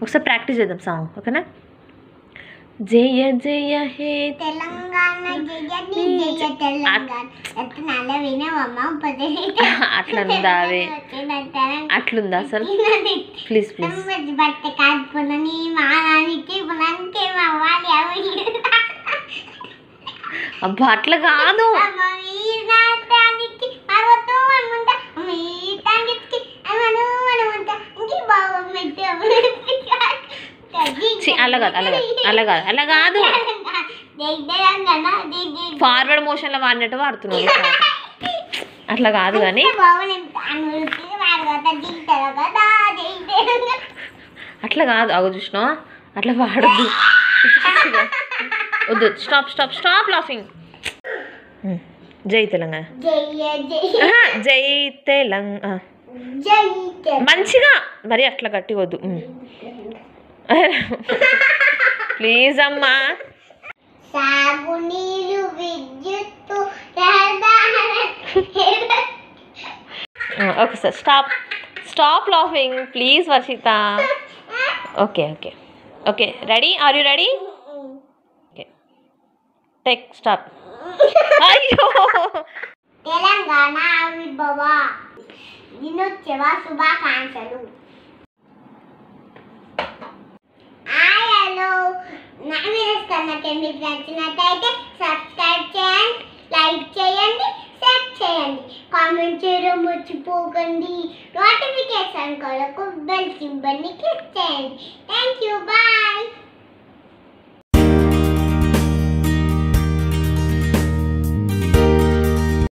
ఒకసారి ప్రాక్టీస్ చేద్దాం సాంగ్ ఓకేనా జయ జయ హే తెలంగాణ జయ జయ తెలంగాణ ఎత్తనాల వినవమ్మ పదే అట్లుందా అవి అట్లుందా అసలు ప్లీజ్ ప్లీజ్ బట్ట కాదుపునని మానానికి పునానికి అవ్వాలి అవి అబ్బా అట్లా కాదు వీరానికి అవతో అమ్మంట వీటానికి అవను అనుమంట ఇంకి బావమ్మంట ఛీ, అలా కాదు అలా కాదు అలా కాదు అలా కాదు ఫార్వర్డ్ మోషన్లో వాడినట్టు వాడుతున్నావు అట్లా కాదు కానీ అట్లా కాదు అగో చూసినావా అట్లా వాడద్దు వద్దు స్టాప్ స్టాప్ స్టాప్ లాఫింగ్ జై తెలంగాణ జయ జయ ఆహా, జై తెలంగాణ జయ మంచిగా మరి అట్లా గట్టి వద్దు ప్లీజ్ అమ్మా సాగునీరు విద్యుత్తు రహదారి okay sir stop stop laughing please Varshitha okay okay okay ready are you ready okay take stop అయ్యో తెలంగాణ ఆవిర్భావ దినోత్సవ శుభాకాంక్షలు హాయ్ హలో నా వీడియోస్ కనుక మీకు నచ్చినట్టయితే సబ్స్క్రైబ్ చేయండి లైక్ చేయండి షేర్ చేయండి కామెంట్ చేయడం మర్చిపోకండి నోటిఫికేషన్ కొరకు బెల్ సింబల్ని క్లిక్ చేయండి థ్యాంక్ యూ బాయ్